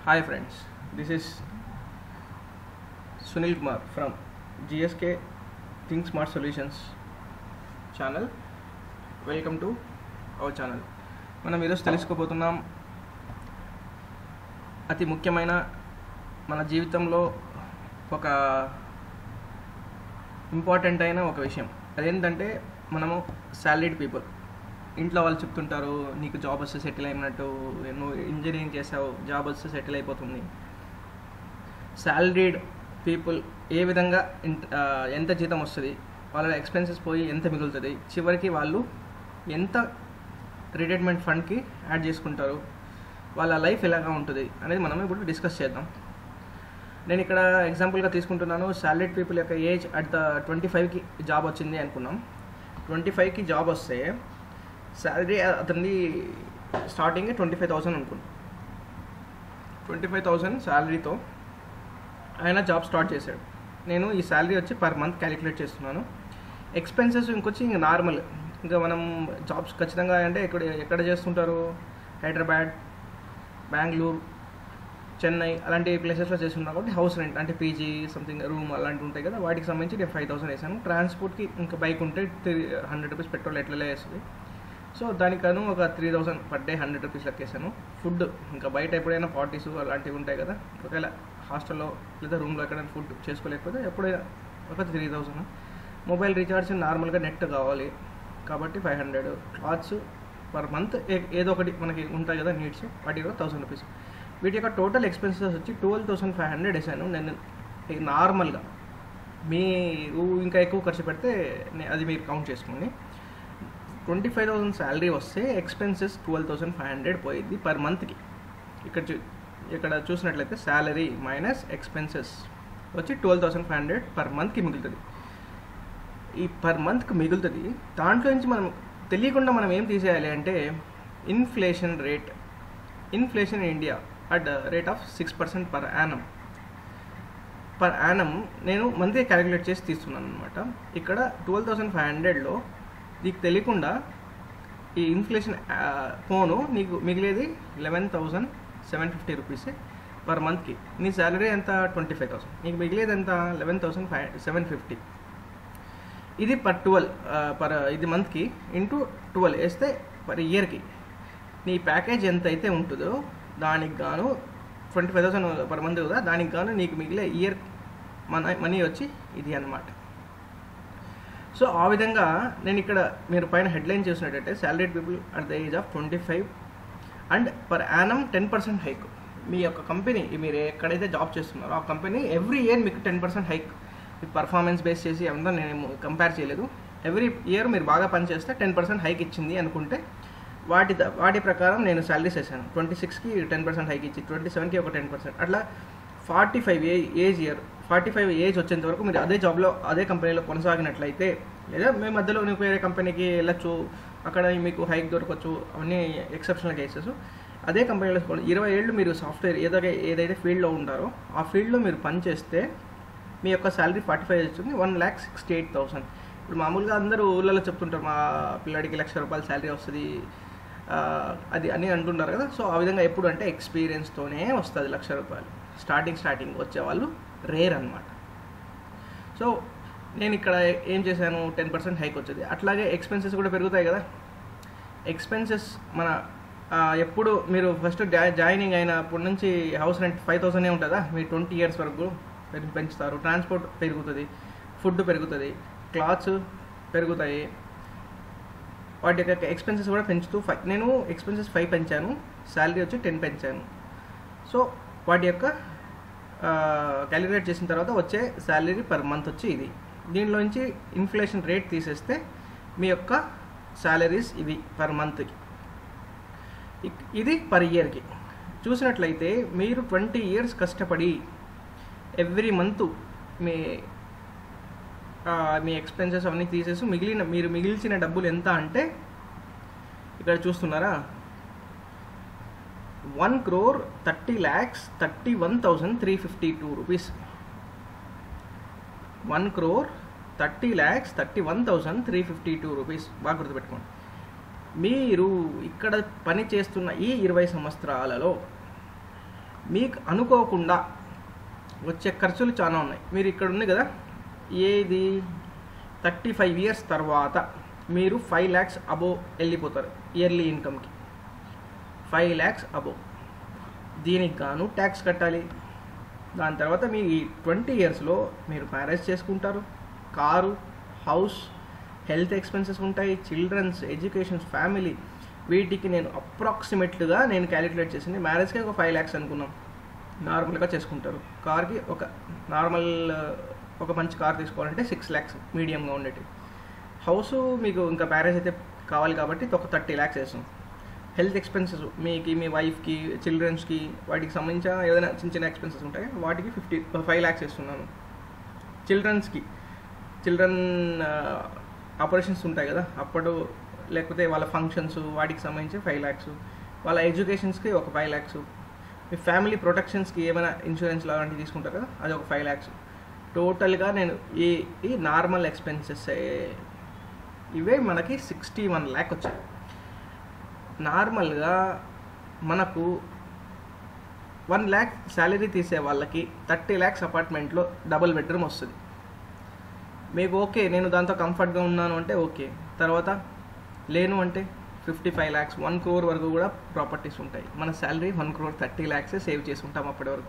Hi friends, this is Sunil Kumar from GSK Think Smart Solutions channel welcome to our channel మనం ఈరోజు తెలుసుకోబోతున్నాం అతి ముఖ్యమైన మన జీవితంలో ఒక ఇంపార్టెంట్ అయిన ఒక విషయం అదేంటంటే మనము సాలరీడ్ పీపుల్ ఇంట్లో వాళ్ళు చెప్తుంటారు నీకు జాబ్ వస్తే సెటిల్ అయినట్టు నువ్వు ఇంజనీరింగ్ చేసావు జాబ్ వస్తే సెటిల్ అయిపోతుంది సాలరీడ్ పీపుల్ ఏ విధంగా ఇంత- ఆ, ఎంత జీతం వస్తుంది వాళ్ళ ఎక్స్పెన్సెస్ పోయి ఎంత మిగులుతుంది చివరికి వాళ్ళు ఎంత రిటైర్మెంట్ ఫండ్కి యాడ్ చేసుకుంటారు వాళ్ళ లైఫ్ ఎలాగా ఉంటుంది అనేది మనం ఇప్పుడు డిస్కస్ చేద్దాం నేను ఇక్కడ ఎగ్జాంపుల్గా తీసుకుంటున్నాను సాలరీడ్ పీపుల్ యొక్క ఏజ్ అట్ ద ట్వంటీ ఫైవ్కి జాబ్ వచ్చింది అనుకున్నాం ట్వంటీ ఫైవ్కి జాబ్ వస్తే శాలరీ అతనిది స్టార్టింగ్ ట్వంటీ ఫైవ్ థౌసండ్ అనుకున్నాం ట్వంటీ ఫైవ్ థౌసండ్ శాలరీతో ఆయన జాబ్ స్టార్ట్ చేశాడు నేను ఈ శాలరీ వచ్చి పర్ మంత్ క్యాలిక్యులేట్ చేస్తున్నాను ఎక్స్పెన్సెస్ ఇంకొచ్చి ఇంక నార్మల్ ఇంకా మనం జాబ్స్ ఖచ్చితంగా అంటే ఎక్కడ ఎక్కడ చేస్తుంటారు హైదరాబాద్ బెంగళూరు చెన్నై అలాంటి ప్లేసెస్లో చేస్తున్నా కాబట్టి హౌస్ రెంట్ అంటే పీజీ సంథింగ్ రూమ్ అలాంటివి ఉంటాయి కదా వాటికి సంబంధించి నేను ఫైవ్ థౌసండ్ వేసాను ట్రాన్స్పోర్ట్కి ఇంకా బైక్ ఉంటే త్రీ హండ్రెడ్ రూపీస్ పెట్రోల్ ఎట్లలే వేస్తుంది సో దానికను ఒక three thousand per day hundred rupees లెక్కేసాను ఫుడ్ ఇంకా బయట ఎప్పుడైనా పార్టీస్ అలాంటివి ఉంటాయి కదా ఒకవేళ హాస్టల్లో లేదా రూమ్లో ఎక్కడైనా ఫుడ్ చేసుకోలేకపోతే ఎప్పుడైనా ఒక త్రీ థౌసండ్ మొబైల్ రీఛార్జ్ నార్మల్గా నెట్ కావాలి కాబట్టి five hundred clothes per month ఏదో ఒకటి మనకి ఉంటాయి కదా నీడ్స్ వాటి కూడా థౌసండ్ రూపీస్ వీటి యొక్క టోటల్ ఎక్స్పెన్సెస్ వచ్చి ట్వెల్వ్ థౌసండ్ ఫైవ్ హండ్రెడ్ వేసాను నేను నార్మల్గా మీరు ఇంకా ఎక్కువ ఖర్చు పెడితే నే- అది మీరు కౌంట్ చేసుకోండి ట్వంటీ ఫైవ్ థౌసండ్ శాలరీ వస్తే expenses twelve thousand five hundred పోయింది పర్ మంత్కి ఇక్కడ చూ ఇక్కడ చూసినట్లయితే శాలరీ మైనస్ ఎక్స్పెన్సెస్ వచ్చి twelve thousand five hundred per మంత్కి మిగులుతుంది ఈ పర్ మంత్కి మిగులుతుంది దాంట్లో నుంచి మనం తెలియకుండా మనం ఏం తీసేయాలి అంటే inflation rate inflation in India at rate of six percent per annum per annum నేను మంత్లీ క్యాలిక్యులేట్ చేసి తీస్తున్నాను అనమాట ఇక్కడ ట్వెల్వ్ థౌసండ్ ఫైవ్ హండ్రెడ్లో నీకు తెలియకుండా ఈ ఇన్ఫ్లేషన్ ఫోను నీకు మిగిలేది eleven thousand seven fifty rupees per మంత్కి నీ శాలరీ ఎంత ట్వంటీ ఫైవ్ థౌసండ్ నీకు మిగిలేది ఎంత eleven thousand five seven fifty ఇది పర్ ట్వెల్వ్ పర్ ఇది మంత్కి ఇంటూ ట్వెల్వ్ వేస్తే పర్ ఇయర్కి నీ ప్యాకేజ్ ఎంత అయితే ఉంటుందో దానికి గాను twenty five thousand per month కదా దానికి గాను నీకు మిగిలే ఇయర్ మన మనీ వచ్చి ఇది అన్నమాట సో ఆ విధంగా నేను ఇక్కడ మీరు పైన హెడ్లైన్ చూసినట్టయితే salaried people at the age of twenty five and per annum ten percent hike మీ యొక్క కంపెనీ మీరు ఎక్కడైతే జాబ్ చేస్తున్నారో ఆ కంపెనీ ఎవ్రీ ఇయర్ మీకు టెన్ పర్సెంట్ హైక్ మీ పర్ఫార్మెన్స్ బేస్ చేసి అంతా నేను కంపేర్ చేయలేదు ఎవ్రీ ఇయర్ మీరు బాగా పనిచేస్తే టెన్ పర్సెంట్ హైక్ ఇచ్చింది అనుకుంటే వాటి ద- వాటి ప్రకారం నేను శాలరీస్ వేసాను ట్వంటీ సిక్స్కి టెన్ పర్సెంట్ హైక్ ఇచ్చి ట్వంటీ సెవెన్కి ఒక టెన్ పర్సెంట్ అట్లా ఫార్టీ ఫైవ్ ఏ age year forty five age వచ్చేంత వరకు మీరు అదే జాబ్లో అదే కంపెనీలో కొనసాగినట్లయితే లేదా మీ మధ్యలో నీకు వేరే కంపెనీకి వెళ్ళొచ్చు అక్కడ మీకు హైక్ దొరకవచ్చు అవన్నీ ఎక్సెప్షనల్ కేసెస్ అదే కంపెనీలో కొన- ఇరవై ఏళ్ళు మీరు సాఫ్ట్వేర్ ఏదైతే ఏదైతే ఫీల్డ్లో ఉంటారో ఆ ఫీల్డ్లో మీరు పనిచేస్తే మీ యొక్క శాలరీ ఫార్టీ ఫైవ్ వచ్చింది one lakh sixty eight thousand ఇప్పుడు మామూలుగా అందరూ ఊళ్ళలో చెప్తుంటారు మా పిల్లాడికి లక్ష రూపాయల శాలరీ వస్తుంది ఆ, అది అని అంటుంటారు కదా సో ఆ విధంగా ఎప్పుడు అంటే ఎక్స్పీరియన్స్తోనే వస్తుంది లక్ష రూపాయలు స్టార్టింగ్ స్టార్టింగ్ వచ్చేవాళ్ళు రేర్ అనమాట సో నేను ఇక్కడ ఏం చేశాను టెన్ పర్సెంట్ హైక్ వచ్చేది అట్లాగే ఎక్స్పెన్సెస్ కూడా పెరుగుతాయి కదా ఎక్స్పెన్సెస్ మన ఆ, ఎప్పుడు మీరు ఫస్ట్ జా జాయినింగ్ అయినప్పటి నుంచి హౌస్ రెంట్ ఫైవ్ థౌసండే ఉంటుందా మీరు ట్వంటీ ఇయర్స్ వరకు పెం- పెంచుతారు ట్రాన్స్పోర్ట్ పెరుగుతుంది ఫుడ్ పెరుగుతుంది క్లాత్స్ పెరుగుతాయి వాటి యొక్క ఎక్స్పెన్సెస్ కూడా పెంచుతూ ఫైవ్ నేను ఎక్స్పెన్సెస్ ఫైవ్ పెంచాను శాలరీ వచ్చి టెన్ పెంచాను సో వాటి యొక్క క్యాలిక్యులేట్ చేసిన తర్వాత వచ్చే శాలరీ పర్ మంత్ వచ్చి ఇది దీనిలోంచి ఇన్ఫ్లేషన్ రేట్ తీసేస్తే మీ యొక్క శాలరీస్ ఇవి పర్ మంత్కి ఇది పర్ ఇయర్కి చూసినట్లయితే మీరు ట్వంటీ ఇయర్స్ కష్టపడి ఎవ్రీ మంత్ మీ ఆ, మీ ఎక్స్పెన్సెస్ అవన్నీ తీసేసి మిగిలిన మీరు మిగిల్చిన డబ్బులు ఎంత అంటే ఇక్కడ చూస్తున్నారా one crore thirty lakhs thirty one thousand three fifty two rupees one crore thirty lakhs thirty one thousand three fifty two rupees బాగా గుర్తుపెట్టుకోండి మీరు ఇక్కడ పని చేస్తున్న ఈ ఇరవై సంవత్సరాలలో మీకు అనుకోకుండా వచ్చే ఖర్చులు చాలా ఉన్నాయి మీరు ఇక్కడ ఉంది కదా ఏది థర్టీ ఫైవ్ ఇయర్స్ తర్వాత మీరు ఫైవ్ ల్యాక్స్ అబోవ్ వెళ్ళిపోతారు ఇయర్లీ ఇన్కమ్కి ఫైవ్ ల్యాక్స్ అబోవ్ దీనికి గాను ట్యాక్స్ కట్టాలి దాని తర్వాత మీ ఈ ట్వంటీ ఇయర్స్లో మీరు మ్యారేజ్ చేసుకుంటారు కారు హౌస్ హెల్త్ ఎక్స్పెన్సెస్ ఉంటాయి చిల్డ్రన్స్ ఎడ్యుకేషన్స్ ఫ్యామిలీ వీటికి నేను అప్రాక్సిమేట్గా నేను క్యాలిక్యులేట్ చేసింది మ్యారేజ్కి ఒక ఫైవ్ ల్యాక్స్ అనుకున్నాం నార్మల్గా చేసుకుంటారు కార్కి ఒక నార్మల్ ఒక మంచి కార్ తీసుకోవాలంటే సిక్స్ ల్యాక్స్ మీడియంగా ఉండేటి హౌస్ మీకు ఇంకా మ్యారేజ్ అయితే కావాలి కాబట్టి ఒక థర్టీ ల్యాక్స్ వేస్తాం హెల్త్ ఎక్స్పెన్సెస్ మీకు మీ వైఫ్కి చిల్డ్రన్స్కి వాటికి సంబంధించిన ఏదైనా చిన్న చిన్న ఎక్స్పెన్సెస్ ఉంటాయి వాటికి ఫిఫ్టీ ఫైవ్ ల్యాక్స్ ఇస్తున్నాను చిల్డ్రన్స్కి చిల్డ్రన్ ఆపరేషన్స్ ఉంటాయి కదా అప్పుడు లేకపోతే వాళ్ళ ఫంక్షన్స్ వాటికి సంబంధించి ఫైవ్ ల్యాక్స్ వాళ్ళ ఎడ్యుకేషన్స్కి ఒక ఫైవ్ ల్యాక్స్ మీ ఫ్యామిలీ ప్రొటెక్షన్స్కి ఏమైనా ఇన్సూరెన్స్ లాంటివి తీసుకుంటారు కదా అది ఒక ఫైవ్ ల్యాక్స్ టోటల్గా నేను ఈ ఈ నార్మల్ ఎక్స్పెన్సెస్ ఇవే మనకి సిక్స్టీ వన్ ల్యాక్ వచ్చాయి నార్మల్గా మనకు వన్ ల్యాక్ శాలరీ తీసే వాళ్ళకి థర్టీ ల్యాక్స్ అపార్ట్మెంట్లో డబుల్ బెడ్రూమ్ వస్తుంది మీకు ఓకే నేను దాంతో కంఫర్ట్గా ఉన్నాను అంటే ఓకే తర్వాత లేను అంటే fifty five lakhs one crore వరకు కూడా ప్రాపర్టీస్ ఉంటాయి మన శాలరీ వన్ క్రోర్ థర్టీ ల్యాక్సే సేవ్ చేసి ఉంటాం అప్పటి వరకు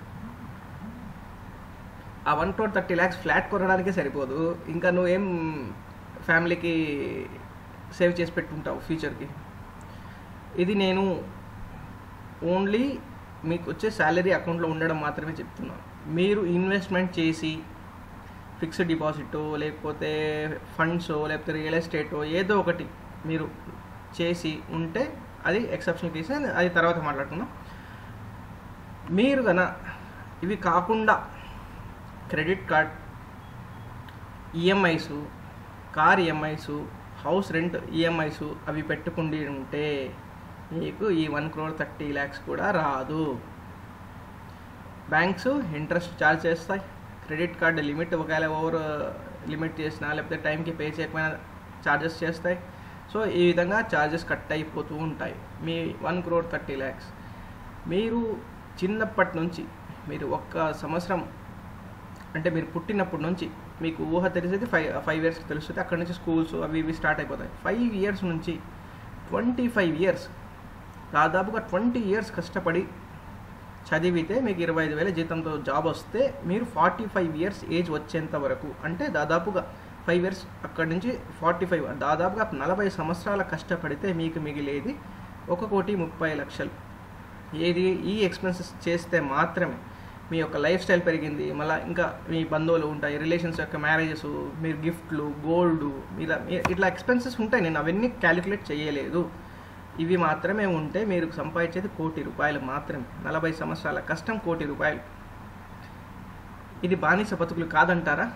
ఆ one crore thirty lakhs flat కొనడానికే సరిపోదు ఇంకా నువ్వేం ఫ్యామిలీకి సేవ్ చేసి పెట్టుంటావు ఫ్యూచర్కి ఇది నేను ఓన్లీ మీకు వచ్చే శాలరీ అకౌంట్లో ఉండడం మాత్రమే చెప్తున్నాను మీరు ఇన్వెస్ట్మెంట్ చేసి ఫిక్స్డ్ డిపాజిట్ లేకపోతే ఫండ్స్ లేకపోతే రియల్ ఎస్టేటో ఏదో ఒకటి మీరు చేసి ఉంటే అది ఎక్సెప్షనల్ కేసు అది తర్వాత మాట్లాడుకుందాం మీరు గన ఇవి కాకుండా credit card EMIs car EMIs house rent EMIs అవి పెట్టుకుండి ఉంటే మీకు ఈ వన్ క్రోర్ థర్టీ ల్యాక్స్ కూడా రాదు బ్యాంక్స్ ఇంట్రెస్ట్ ఛార్జ్ చేస్తాయి క్రెడిట్ కార్డు లిమిట్ ఒకవేళ ఓవర్ లిమిట్ చేసినా లేకపోతే టైంకి పే చేయకపోయినా ఛార్జెస్ చేస్తాయి సో ఈ విధంగా ఛార్జెస్ కట్ అయిపోతూ ఉంటాయి మీ వన్ క్రోర్ థర్టీ ల్యాక్స్ మీరు చిన్నప్పటి నుంచి మీరు ఒక్క సంవత్సరం అంటే మీరు పుట్టినప్పటి నుంచి మీకు ఊహ తెలిసేది ఫైవ్ ఫైవ్ ఇయర్స్ తెలుస్తుంది అక్కడ నుంచి స్కూల్స్ అవి ఇవి స్టార్ట్ అయిపోతాయి ఫైవ్ ఇయర్స్ నుంచి ట్వంటీ ఫైవ్ ఇయర్స్ దాదాపుగా ట్వంటీ ఇయర్స్ కష్టపడి చదివితే మీకు ఇరవై ఐదు వేల జీతంతో జాబ్ వస్తే మీరు ఫార్టీ ఫైవ్ ఇయర్స్ ఏజ్ వచ్చేంత వరకు అంటే దాదాపుగా ఫైవ్ ఇయర్స్ అక్కడి నుంచి ఫార్టీ ఫైవ్ దాదాపుగా నలభై సంవత్సరాల కష్టపడితే మీకు మిగిలేది ఒక కోటి ముప్పై లక్షలు ఏది ఈ ఎక్స్పెన్సెస్ చేస్తే మాత్రమే మీ యొక్క లైఫ్ స్టైల్ పెరిగింది మళ్ళీ ఇంకా మీ బంధువులు ఉంటాయి రిలేషన్స్ యొక్క మ్యారేజెస్ మీరు గిఫ్ట్లు గోల్డ్ ఇలా ఇట్లా ఎక్స్పెన్సెస్ ఉంటాయి నేను అవన్నీ క్యాలిక్యులేట్ చేయలేదు ఇవి మాత్రమే ఉంటే మీరు సంపాదించేది కోటి రూపాయలు మాత్రమే నలభై సంవత్సరాల కష్టం కోటి రూపాయలు ఇది బానిస బతుకులు కాదంటారా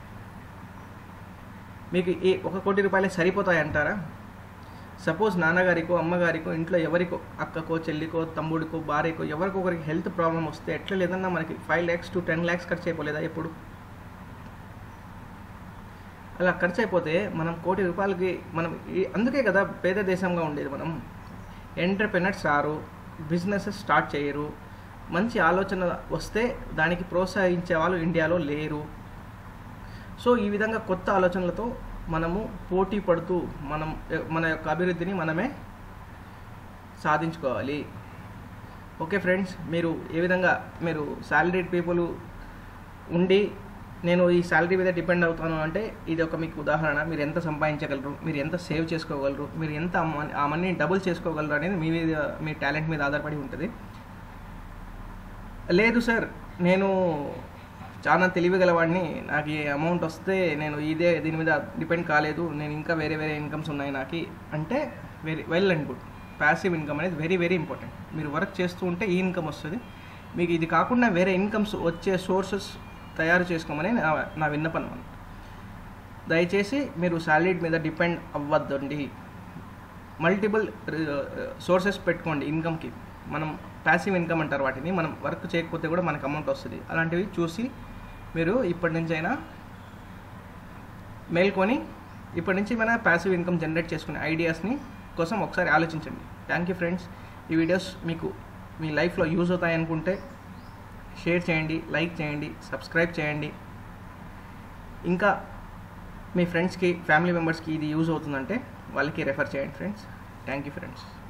మీకు ఈ ఒక కోటి రూపాయలే సరిపోతాయంటారా సపోజ్ నాన్నగారికో అమ్మగారికో ఇంట్లో ఎవరికో అక్కకో చెల్లికో తమ్ముడికో భార్యకో ఎవరికో ఒకరికి హెల్త్ ప్రాబ్లం వస్తే ఎట్లా లేదన్నా మనకి five lakhs to ten lakhs ఖర్చు అయిపోలేదా ఎప్పుడు అలా ఖర్చు అయిపోతే మనం కోటి రూపాయలకి మనం ఈ- అందుకే కదా పేద దేశంగా ఉండేది మనం ఎంటర్ప్రెనర్స్ రారు బిజినెసెస్ స్టార్ట్ చేయరు మంచి ఆలోచన వస్తే దానికి ప్రోత్సహించే వాళ్ళు ఇండియాలో లేరు సో ఈ విధంగా కొత్త ఆలోచనలతో మనము పోటీ పడుతూ మనం మన యొక్క అభివృద్ధిని మనమే సాధించుకోవాలి ఓకే ఫ్రెండ్స్ మీరు ఏ విధంగా మీరు శాలరీడ్ పీపుల్ ఉండి నేను ఈ శాలరీ మీద డిపెండ్ అవుతాను అంటే ఇది ఒక మీకు ఉదాహరణ మీరు ఎంత సంపాదించగలరు మీరు ఎంత సేవ్ చేసుకోగలరు మీరు ఎంత ఆ మనీ- ఆ మనీని డబుల్ చేసుకోగలరు అనేది మీ మీద మీ టాలెంట్ మీద ఆధారపడి ఉంటుంది లేదు సార్ నేను చాలా తెలివిగలవాడిని నాకు ఈ అమౌంట్ వస్తే నేను ఇదే దీని మీద డిపెండ్ కాలేదు నేను ఇంకా వేరే వేరే ఇన్కమ్స్ ఉన్నాయి నాకు అంటే very well and good passive income అనేది వెరీ వెరీ ఇంపార్టెంట్ మీరు వర్క్ చేస్తూ ఉంటే ఈ ఇన్కమ్ వస్తుంది మీకు ఇది కాకుండా వేరే ఇన్కమ్స్ వచ్చే సోర్సెస్ తయారు చేసుకోమని నా నా విన్నపం అన్నమాట దయచేసి మీరు శాలరీ మీద డిపెండ్ అవ్వద్దండి మల్టిపుల్ సోర్సెస్ పెట్టుకోండి ఇన్కమ్కి మనం ప్యాసివ్ ఇన్కమ్ అంటారు వాటిని మనం వర్క్ చేయకపోతే కూడా మనకు అమౌంట్ వస్తుంది అలాంటివి చూసి మీరు ఇప్పటి నుంచి అయినా మేల్కొని ఇప్పటి నుంచి మన ప్యాసివ్ ఇన్కమ్ జనరేట్ చేసుకునే ఐడియాస్ని కోసం ఒకసారి ఆలోచించండి థ్యాంక్ యూ ఫ్రెండ్స్ ఈ వీడియోస్ మీకు మీ లైఫ్లో యూజ్ అవుతాయి అనుకుంటే షేర్ చేయండి లైక్ చేయండి సబ్స్క్రైబ్ చేయండి ఇంకా మీ ఫ్రెండ్స్కి ఫ్యామిలీ మెంబర్స్కి ఇది యూజ్ అవుతుందంటే వాళ్ళకి రెఫర్ చేయండి ఫ్రెండ్స్ థ్యాంక్ యూ ఫ్రెండ్స్